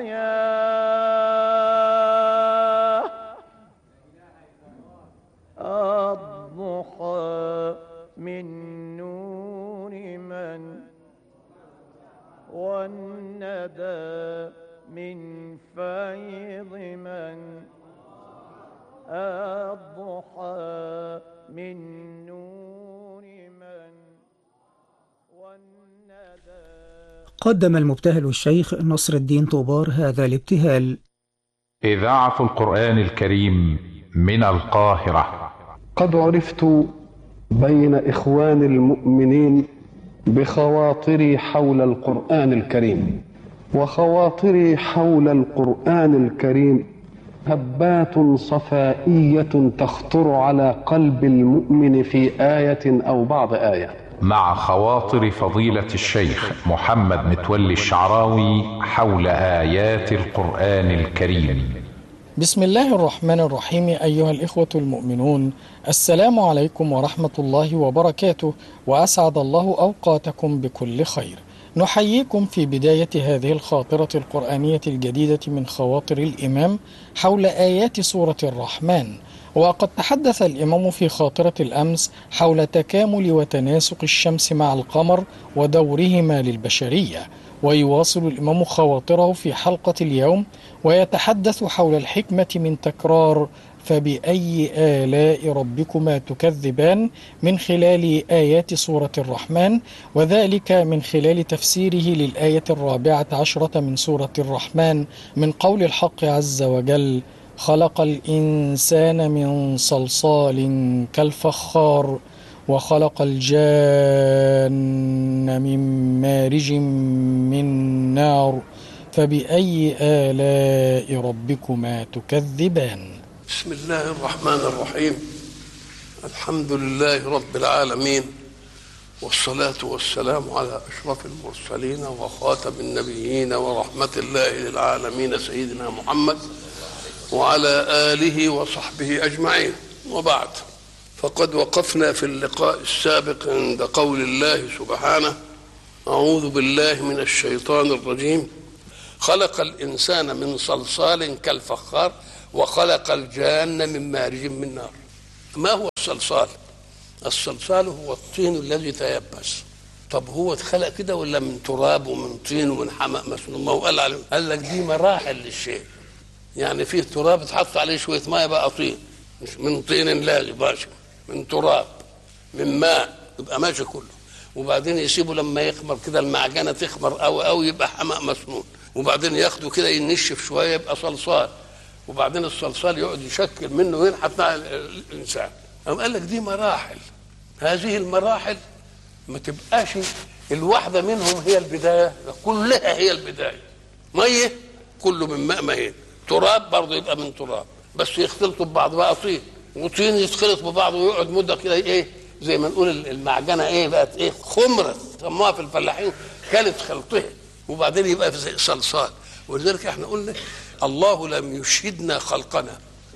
الحياة الضحى من نور من والندى من فيض من الضحى من نور من والندى قدم المبتهل الشيخ نصر الدين طوبار هذا الابتهال إذاعة القرآن الكريم من القاهرة قد عرفت بين إخوان المؤمنين بخواطري حول القرآن الكريم وخواطري حول القرآن الكريم هبات صفائية تخطر على قلب المؤمن في آية أو بعض آية مع خواطر فضيلة الشيخ محمد متولي الشعراوي حول آيات القرآن الكريم بسم الله الرحمن الرحيم أيها الإخوة المؤمنون السلام عليكم ورحمة الله وبركاته وأسعد الله أوقاتكم بكل خير نحييكم في بداية هذه الخاطرة القرآنية الجديدة من خواطر الإمام حول آيات سورة الرحمن وقد تحدث الإمام في خاطرة الأمس حول تكامل وتناسق الشمس مع القمر ودورهما للبشرية ويواصل الإمام خواطره في حلقة اليوم ويتحدث حول الحكمة من تكرار فبأي آلاء ربكما تكذبان من خلال آيات سورة الرحمن وذلك من خلال تفسيره للآية الرابعة عشرة من سورة الرحمن من قول الحق عز وجل خلق الإنسان من صلصال كالفخار وخلق الجان من مارج من نار فبأي آلاء ربكما تكذبان بسم الله الرحمن الرحيم الحمد لله رب العالمين والصلاة والسلام على أشرف المرسلين وخاتم النبيين ورحمة الله للعالمين سيدنا محمد وعلى آله وصحبه أجمعين وبعد فقد وقفنا في اللقاء السابق عند قول الله سبحانه أعوذ بالله من الشيطان الرجيم خلق الإنسان من صلصال كالفخار وخلق الجان من مارج من نار ما هو الصلصال الصلصال هو الطين الذي تيبس طب هو اتخلق كده ولا من تراب ومن طين ومن حمأ مسنون ما هو قال عليه قال لك دي مراحل للشيء يعني فيه تراب تحط عليه شويه ماء يبقى طين مش من طين لازم ماشي من تراب من ماء يبقى ماشي كله وبعدين يسيبه لما يخمر كده المعجنه تخمر قوي قوي يبقى حمأ مسنون وبعدين ياخده كده ينشف شويه يبقى صلصال وبعدين الصلصال يقعد يشكل منه وينحت مع الانسان قام قال لك دي مراحل هذه المراحل ما تبقاش الواحده منهم هي البدايه كلها هي البدايه ميه كله من ماء مهين تراب برضه يبقى من تراب بس يختلطوا ببعض بقى طين وطين يتخلط ببعض ويقعد مده كده ايه زي ما نقول المعجنه ايه بقت ايه خمرت سموها في الفلاحين كانت خلطها وبعدين يبقى في صلصال ولذلك احنا قلنا الله لم يشهدنا خلقنا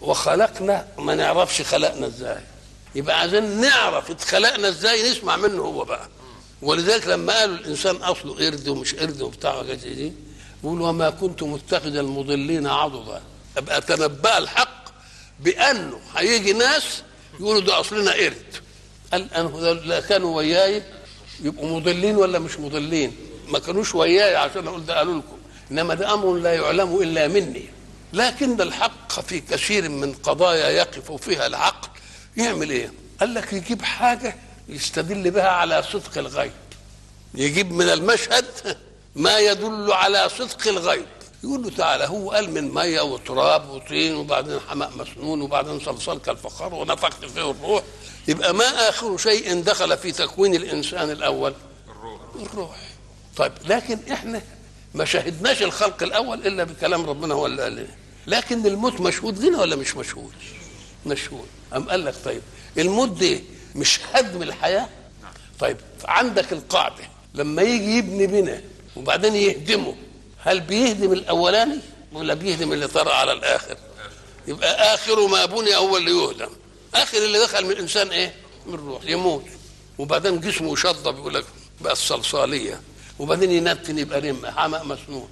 وخلقنا ما نعرفش خلقنا ازاي يبقى عايزين نعرف اتخلقنا ازاي نسمع منه هو بقى ولذلك لما قالوا الانسان اصله قرد ومش قرد وبتاع وحاجات زي دي يقول وما كنت متخذ المضلين عضدا ابقى تنبأ الحق بانه هيجي ناس يقولوا ده اصلنا قرد قال انه لا كانوا وياي يبقوا مضلين ولا مش مضلين ما كانوش وياي عشان اقول ده قالوا لكم انما ده امر لا يعلم الا مني لكن الحق في كثير من قضايا يقف فيها العقل يعمل ايه قال لك يجيب حاجه يستدل بها على صدق الغيب يجيب من المشهد ما يدل على صدق الغيب يقول له تعالى هو قال من ميه وتراب وطين وبعدين حماء مسنون وبعدين صلصال كالفخار ونفخت فيه الروح يبقى ما اخر شيء دخل في تكوين الانسان الاول الروح الروح طيب لكن احنا ما شهدناش الخلق الاول الا بكلام ربنا هو اللي قال لنا لكن الموت مشهود لنا ولا مش مشهود مشهود ام قال لك طيب الموت دي مش هدم الحياه طيب عندك القاعده لما يجي يبني بنا وبعدين يهدمه هل بيهدم الاولاني ولا بيهدم اللي طرأ على الاخر يبقى اخر ما بني هو اللي يهدم اخر اللي دخل من الانسان ايه من روح يموت وبعدين جسمه يشطب يقول لك بقى الصلصاليه وبعدين ينتن يبقى رمه حماء مسنون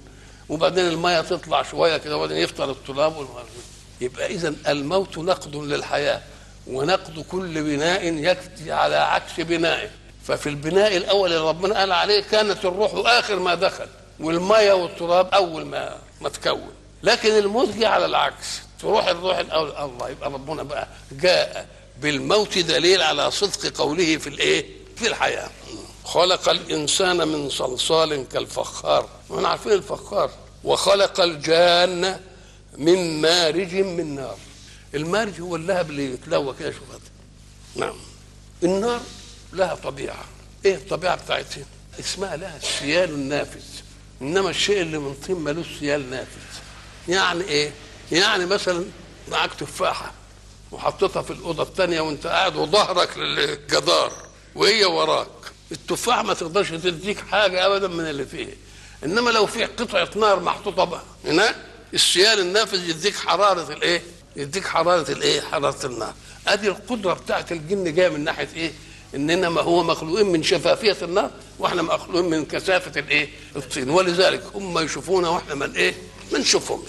وبعدين الميه تطلع شويه كده وبعدين يفطر التراب والماء. يبقى اذا الموت نقد للحياه ونقد كل بناء يكفي على عكس بنائه ففي البناء الاول اللي ربنا قال عليه كانت الروح اخر ما دخل والميه والتراب اول ما ما تكون لكن الموت جه على العكس تروح الروح الاول الله يبقى ربنا بقى جاء بالموت دليل على صدق قوله في الايه في الحياه خلق الانسان من صلصال كالفخار واحنا عارفين الفخار وخلق الجان من مارج من نار المارج هو اللهب اللي يتلوى كده شوف هذا. نعم النار لها طبيعه ايه الطبيعه بتاعتها اسمها لها السيال النافذ انما الشيء اللي من طين ملوش سيال نافذ يعني ايه يعني مثلا معاك تفاحه وحطيتها في الاوضه الثانيه وانت قاعد وظهرك للجدار وهي وراك التفاح ما تقدرش تديك حاجه ابدا من اللي فيه انما لو في قطعه نار محطوطه بقى هناك السيال النافذ يديك حراره الايه يديك حراره الايه حراره النار ادي القدره بتاعت الجن جايه من ناحيه ايه اننا ما هو مخلوقين من شفافيه النار واحنا مخلوقين من كثافه الايه الطين ولذلك هم يشوفونا واحنا من ايه ما نشوفهمش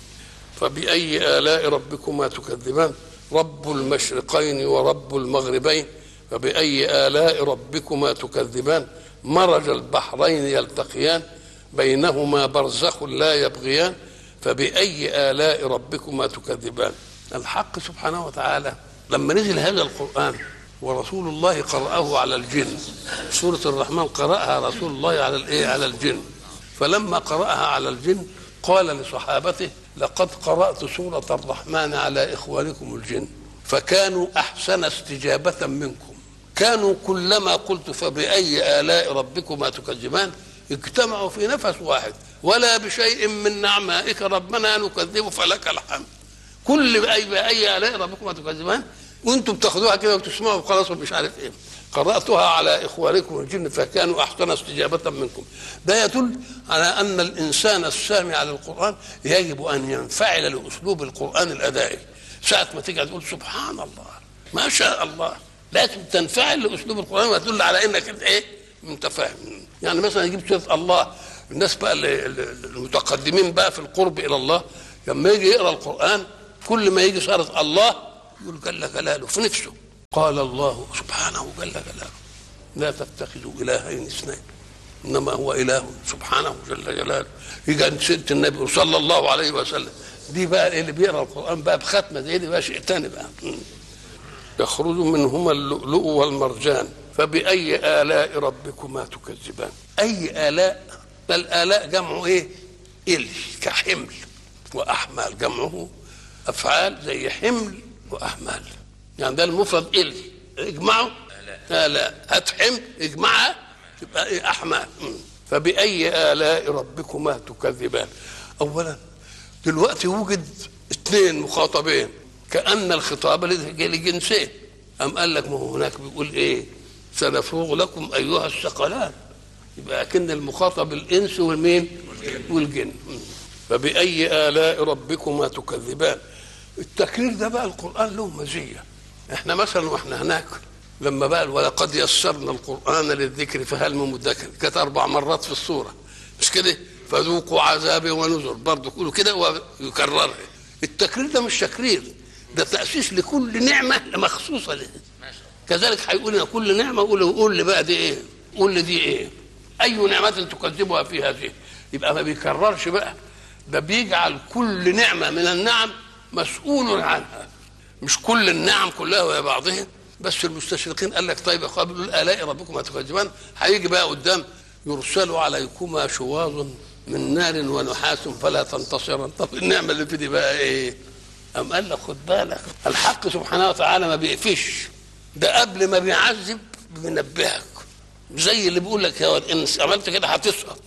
فبأي آلاء ربكما تكذبان رب المشرقين ورب المغربين فبأي آلاء ربكما تكذبان مرج البحرين يلتقيان بينهما برزخ لا يبغيان فبأي آلاء ربكما تكذبان الحق سبحانه وتعالى لما نزل هذا القرآن ورسول الله قرأه على الجن سورة الرحمن قرأها رسول الله على الإيه على الجن فلما قرأها على الجن قال لصحابته لقد قرأت سورة الرحمن على إخوانكم الجن فكانوا أحسن استجابة منكم كانوا كلما قلت فبأي آلاء ربكما تكذبان اجتمعوا في نفس واحد ولا بشيء من نعمائك ربنا نكذب فلك الحمد كل بأي, بأي آلاء ربكما تكذبان وانتم بتاخدوها كده وتسمعوا وخلاص مش عارف ايه قرأتها على إخوانكم الجن فكانوا أحسن استجابة منكم ده يدل على أن الإنسان السامع للقرآن يجب أن ينفعل لأسلوب القرآن الأدائي ساعة ما تيجي تقول سبحان الله ما شاء الله لازم تنفعل لأسلوب القرآن وتدل على أنك أنت إيه أنت فاهم يعني مثلا يجيب سورة الله الناس بقى اللي- اللي- المتقدمين بقى في القرب إلى الله لما يجي يقرأ القرآن كل ما يجي صارت الله يقول جل جلاله في نفسه قال الله سبحانه جل جلاله لا تتخذوا الهين اثنين انما هو اله سبحانه جل جلاله يجي عند سيره النبي صلى الله عليه وسلم دي بقى اللي بيقرا القران بقى بختمه زي دي بقى شيء تاني بقى يخرج منهما اللؤلؤ والمرجان فبأي آلاء ربكما تكذبان أي آلاء الآلاء جمعه إيه إل كحمل وأحمال جمعه أفعال زي حمل وأحمال يعني ده المفرد إل اجمعه آلاء هات حمل اجمعها تبقى إيه أحمال مم. فبأي آلاء ربكما تكذبان أولا دلوقتي وجد اثنين مخاطبين كأن الخطاب لجنسين أم قال لك ما هو هناك بيقول إيه سنفرغ لكم أيها الثقلان يبقى أكن المخاطب الإنس والمين والجن مم. فبأي آلاء ربكما تكذبان التكرير ده بقى القرآن له مزية احنا مثلا واحنا هناك لما بقى ولقد يسرنا القرآن للذكر فهل من مدكر كانت أربع مرات في السورة مش كده فذوقوا عذابي ونذر برضه كله كده ويكررها التكرير ده مش تكرير ده تأسيس لكل نعمة مخصوصة له كذلك هيقول لنا كل نعمة قول قول لي بقى دي ايه قول لي دي ايه أي نعمة تكذبها في هذه يبقى ما بيكررش بقى ده بيجعل كل نعمة من النعم مسؤول عنها مش كل النعم كلها ويا بعضها بس المستشرقين قال لك طيب يا اخويا بيقول الاء ربكما تكذبان هيجي بقى قدام يرسل عليكما شواظ من نار ونحاس فلا تنتصران طب النعمه اللي في دي بقى ايه؟ أم قال لك خد بالك الحق سبحانه وتعالى ما بيقفش ده قبل ما بيعذب بينبهك زي اللي بيقول لك يا ولد ان عملت كده هتسقط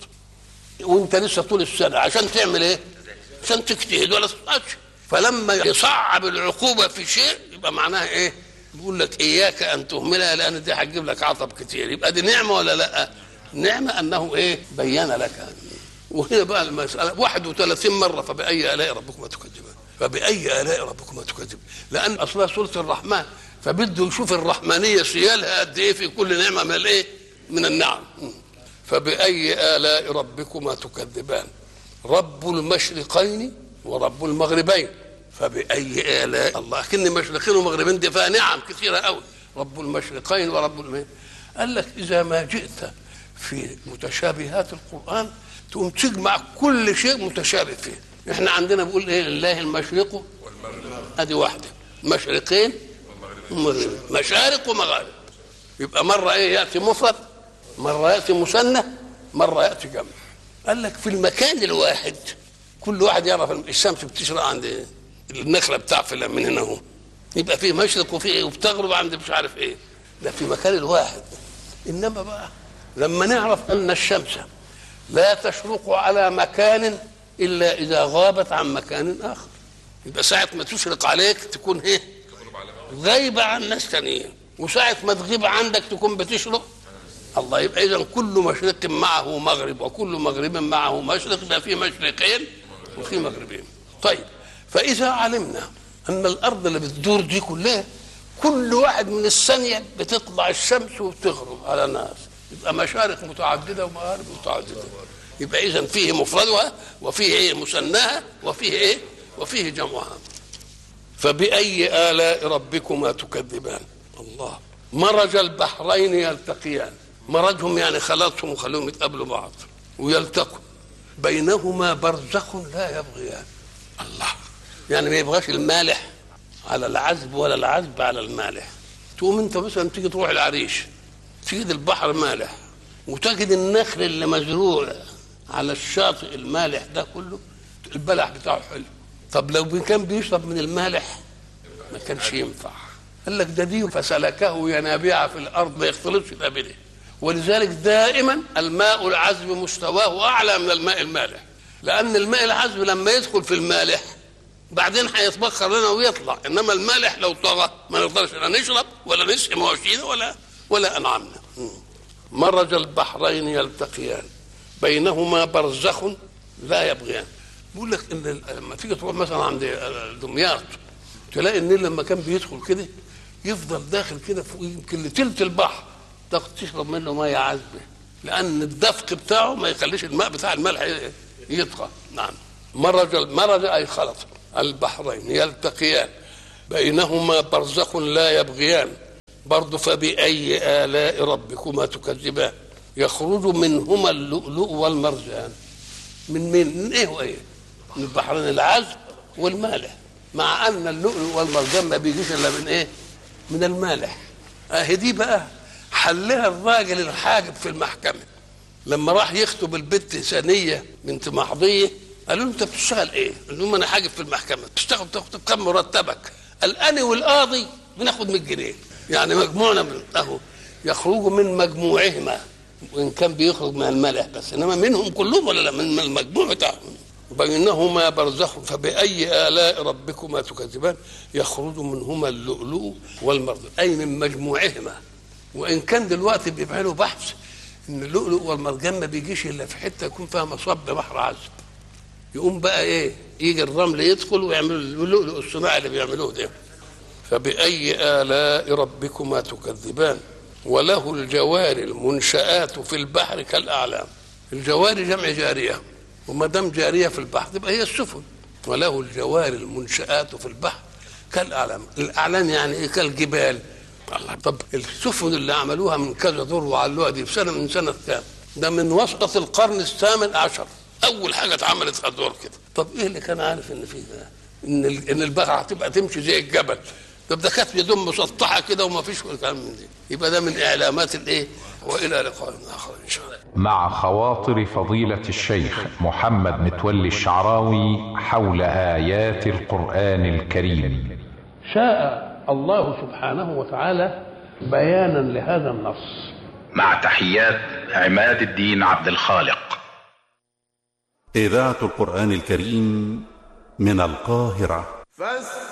وانت لسه طول السنه عشان تعمل ايه؟ عشان تجتهد ولا تسقطش فلما يصعب العقوبه في شيء يبقى معناها ايه؟ بيقول لك اياك ان تهملها لان دي هتجيب لك عطب كتير يبقى دي نعمه ولا لا؟ نعمه انه ايه؟ بين لك وهنا بقى المساله 31 مره فباي الاء ربكما تكذبان فباي الاء ربكما تكذبان لان اصلها سوره الرحمن فبده يشوف الرحمانيه سيالها قد ايه في كل نعمه من الايه؟ من النعم فباي الاء ربكما تكذبان رب المشرقين ورب المغربين فبأي آلاء الله كن مشرقين ومغربين دي فيها نعم كثيرة قوي رب المشرقين ورب المغربين قال لك إذا ما جئت في متشابهات القرآن تقوم تجمع كل شيء متشابه فيه احنا عندنا بيقول ايه لله المشرق ادي واحده مشرقين ومغربين مشارق ومغارب يبقى مره ايه ياتي مفرد مره ياتي مثنى مره ياتي جمع قال لك في المكان الواحد كل واحد يعرف الشمس بتشرق عند النخله بتاع فلان من هنا اهو يبقى فيه مشرق وفيه ايه وبتغرب عند مش عارف ايه ده في مكان الواحد انما بقى لما نعرف ان الشمس لا تشرق على مكان الا اذا غابت عن مكان اخر يبقى ساعه ما تشرق عليك تكون ايه غايبه عن ناس تانيين وساعه ما تغيب عندك تكون بتشرق الله يبقى اذا كل مشرق معه مغرب وكل مغرب معه مشرق ده في مشرقين وفي مغربين طيب فاذا علمنا ان الارض اللي بتدور دي كلها كل واحد من الثانيه بتطلع الشمس وبتغرب على ناس يبقى مشارق متعدده ومغارب متعدده يبقى اذا فيه مفردها وفيه ايه مثناها وفيه ايه وفيه جمعها فبأي آلاء ربكما تكذبان الله مرج البحرين يلتقيان مرجهم يعني خلطهم وخلوهم يتقابلوا بعض ويلتقوا بينهما برزخ لا يبغيان الله يعني ما يبغاش المالح على العذب ولا العذب على المالح تقوم انت مثلا تيجي تروح العريش تجد البحر مالح وتجد النخل اللي مزروع على الشاطئ المالح ده كله البلح بتاعه حلو طب لو كان بيشرب من المالح ما كانش ينفع قال لك ده دي فسلكه ينابيع في الارض ما يختلطش بابده ولذلك دائما الماء العذب مستواه اعلى من الماء المالح لان الماء العذب لما يدخل في المالح بعدين هيتبخر لنا ويطلع انما المالح لو طغى ما نقدرش لا نشرب ولا نسقي مواشينا ولا ولا انعامنا مرج البحرين يلتقيان بينهما برزخ لا يبغيان بيقول لك ان لما تيجي تروح مثلا عند دمياط تلاقي النيل لما كان بيدخل كده يفضل داخل كده فوق يمكن لتلت البحر تاخد تشرب منه ميه عذبه لان الدفق بتاعه ما يخليش الماء بتاع الملح يطغى نعم مرج مرج اي خلط البحرين يلتقيان بينهما برزخ لا يبغيان برضه فبأي آلاء ربكما تكذبان يخرج منهما اللؤلؤ والمرجان من مين؟ من ايه وايه؟ من البحرين العذب والمالح مع ان اللؤلؤ والمرجان ما بيجيش الا من ايه؟ من المالح اهي دي بقى حلها الراجل الحاجب في المحكمه لما راح يخطب البت ثانيه بنت محضيه قالوا له انت بتشتغل ايه؟ قال لهم انا حاجب في المحكمه بتشتغل بتاخد كم مرتبك؟ قال انا والقاضي بناخد 100 جنيه يعني مجموعنا من اهو يخرجوا من مجموعهما وان كان بيخرج من الملح بس انما منهم كلهم ولا لا من المجموع بتاعهم بينهما برزخ فبأي آلاء ربكما تكذبان يخرج منهما اللؤلؤ والمرجان أي من مجموعهما وإن كان دلوقتي بيعملوا بحث إن اللؤلؤ والمرجان ما بيجيش إلا في حتة يكون فيها مصب بحر عذب يقوم بقى إيه يجي الرمل يدخل ويعملوا اللؤلؤ الصناعي اللي بيعملوه ده فبأي آلاء ربكما تكذبان وله الجوار المنشآت في البحر كالأعلام الجوار جمع جارية وما دام جارية في البحر تبقى هي السفن وله الجوار المنشآت في البحر كالأعلام الأعلام يعني إيه كالجبال الله طب السفن اللي عملوها من كذا دور وعلوها دي في سنة من سنة كام ده من وسط القرن الثامن عشر أول حاجة اتعملت دور كده طب إيه اللي كان عارف إن في ده إن ان البحر هتبقى تمشي زي الجبل طب ده كانت يدوم مسطحه كده وما فيش كلام من دي يبقى ده من اعلامات الايه والى لقاء اخر ان شاء الله مع خواطر فضيلة الشيخ محمد متولي الشعراوي حول آيات القرآن الكريم شاء الله سبحانه وتعالى بيانا لهذا النص مع تحيات عماد الدين عبد الخالق إذاعة القرآن الكريم من القاهرة فاستمعوا